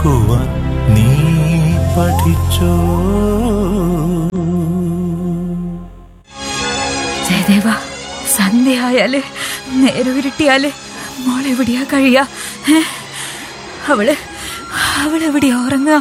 ഓർക്കുവാൻ നീ പഠിച്ചോ ജയദേവ സന്ധ്യയായാല് നേരുരുട്ടിയാല് മോളെവിടെയാ കഴിയാ ഏ? അവള് അവളെവിടെയാ ഉറങ്ങുക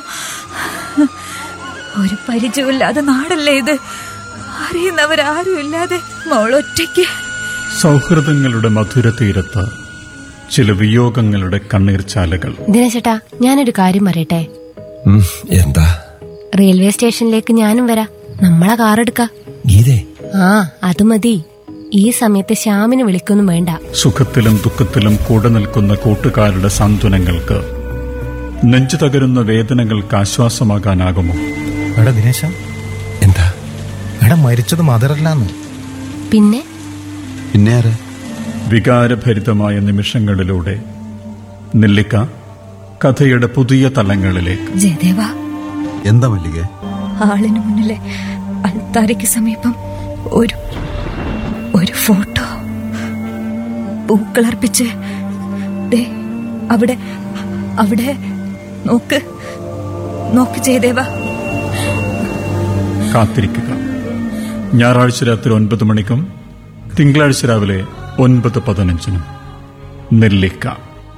ഒരു പരിചയമില്ലാതെ നാടല്ലേ ഇത് അറിയുന്നവരാരും ഇല്ലാതെ മോളൊറ്റയ്ക്ക് സൗഹൃദങ്ങളുടെ മധുര തീരത്ത് ചില വിയോഗങ്ങളുടെ കണ്ണീർ ചാലകൾ ദിനചേട്ടാ ഞാനൊരു കാര്യം പറയട്ടെ ഉം, എന്താ റെയിൽവേ സ്റ്റേഷനിലേക്ക് ഞാനും വരാം നമ്മളെ കാർ എടുക്ക ഗീതേ ആ അത് മതി ഈ സമയത്ത് ശ്യാമിന് വിളിക്കൊന്നും വേണ്ട സുഖത്തിലും ദുഃഖത്തിലും കൂടെ നിൽക്കുന്ന കൂട്ടുകാരുടെ സാന്ത്വനങ്ങൾക്ക് നെഞ്ചു തകരുന്ന വേദനകൾക്ക് ആശ്വാസമാകാനാകുമോ എടാ ദിനേശ എന്താ എടാ മരിച്ചത് മദറല്ലാന്ന് പിന്നെ പിന്നെ ആര് വികാരഭരിതമായ നിമിഷങ്ങളിലൂടെ നെല്ലിക്ക കഥയുടെ പുതിയ തലങ്ങളിലേക്ക് ജയദേവ എന്താ മല്ലികേ ആളിന് മുന്നിലെ അൾത്താരയ്ക്ക് സമീപം ഒരു ഒരു ഫോട്ടോ പൂക്കളർപ്പിച്ച് ദേ അവിടെ അവിടെ നോക്ക് നോക്ക് ജയദേവ കാത്തിരിക്കുക ഞായറാഴ്ച രാത്രി ഒൻപത് മണിക്കും തിങ്കളാഴ്ച രാവിലെ ഒൻപത് പതിനഞ്ചിനും നെല്ലിക്ക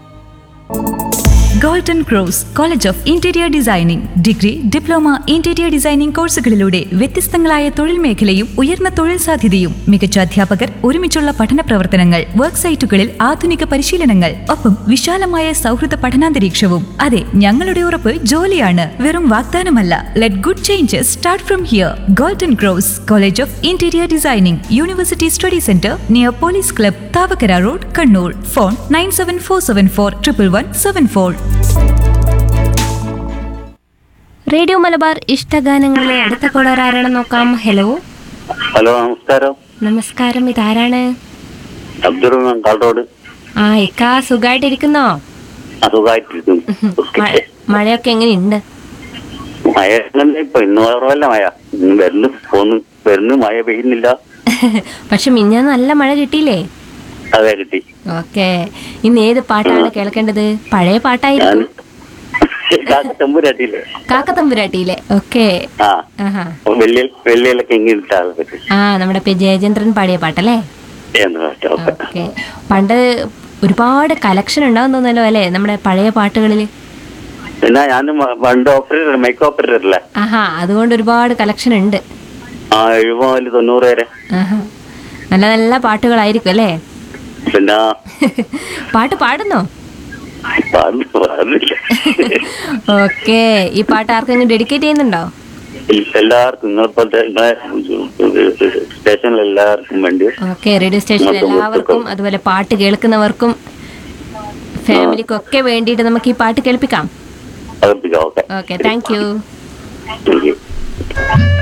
golden cross college of interior designing degree diploma interior designing കോഴ്സുകളിലൂടെ വ്യത്യസ്തങ്ങളായ തൊഴിൽ മേഖലയും ഉയർന്ന തൊഴിൽ സാധ്യതയും മികച്ച അധ്യാപകർ ഒരുമിച്ചുള്ള പഠന പ്രവർത്തനങ്ങൾ വർക്ക് സൈറ്റുകളിൽ ആധുനിക പരിശീലനങ്ങൾ ഒപ്പം വിശാലമായ സൗഹൃദ പഠനാന്തരീക്ഷവും അതെ ഞങ്ങളുടെ ഉറപ്പ് ജോലിയാണ് വെറും വാഗ്ദാനമല്ല let good changes start from here golden cross college of interior designing university study centre near police club Thavakkara road Kannur phone nine seven four seven four triple one seven four radio Malabar ഇഷ്ടഗാനങ്ങളിലെ അടുത്ത കോളർ ആരാണ് നോക്കാം hello hello നമസ്കാരം നമസ്കാരം ഇതാരാണ് അബ്ദുറഹ്മാൻ കാളറോഡ് ആ ഇക്ക സുഖമായിട്ടിരിക്കുന്നോ അസുഖമായിട്ടിരിക്കുന്നു മഴ മഴയൊക്കെ എങ്ങനെയുണ്ട് മഴ അങ്ങനെ ഇപ്പൊ ഇന്ന് കുറവല്ല മഴ ഇന്ന് വരുന്നു പോന്നു വരുന്നു മഴ പെയ്യുന്നില്ല പക്ഷെ മിഞ്ഞാന്ന് നല്ല മഴ കിട്ടിയില്ലേ അതെ കിട്ടി ഓക്കെ ഇന്ന് ഏത് പാട്ടാണ് കേൾക്കേണ്ടത് പഴയ ഞാൻ പാട്ടായിരിക്കും തമ്പുരാട്ടിയില്ലേ കാക്കത്തമ്പുരാട്ടിയിലെ ഓക്കെ ആ ആഹാ വെള്ളി വെള്ളിയിലൊക്കെ ഇങ്ങനെ ഇട്ടാൽ പറ്റും ആ നമ്മുടെ പി ജയചന്ദ്രൻ പാടിയ പാട്ടല്ലേ എന്ന് പറ്റും ഓക്കെ ഓക്കെ പണ്ട് ഒരുപാട് കളക്ഷൻ ഉണ്ടാവും തോന്നല്ലോ അല്ലേ നമ്മുടെ പഴയ പാട്ടുകളിൽ പിന്നെ ഞാൻ പണ്ട് ഓപ്പറേറ്റർ മൈക്ക് ഓപ്പറേറ്റർ അല്ലേ ആഹാ അതുകൊണ്ട് ഒരുപാട് കളക്ഷൻ ഉണ്ട് ആ എഴുപത് മുതൽ തൊണ്ണൂറ് വരെ ആഹാ നല്ല നല്ല പാട്ടുകളായിരിക്കും അല്ലേ പിന്നെ പാട്ട് പാടുന്നോ പാടുന്നു പാടുന്നില്ല ഓക്കെ ഈ പാട്ട് ആർക്കെങ്കിലും ഡെഡിക്കേറ്റ് ചെയ്യുന്നുണ്ടോ എല്ലാവർക്കും നിങ്ങളിപ്പോഴത്തെ നിങ്ങളെ സ്റ്റേഷനിൽ എല്ലാവർക്കും വേണ്ടി ഓക്കെ റേഡിയോ സ്റ്റേഷൻ എല്ലാവർക്കും അതുപോലെ പാട്ട് കേൾക്കുന്നവർക്കും ഫാമിലിക്കും ഒക്കെ വേണ്ടിയിട്ട് നമുക്ക് ഈ പാട്ട് കേൾപ്പിക്കാം അർപ്പിക്കാം okay okay thank you thank U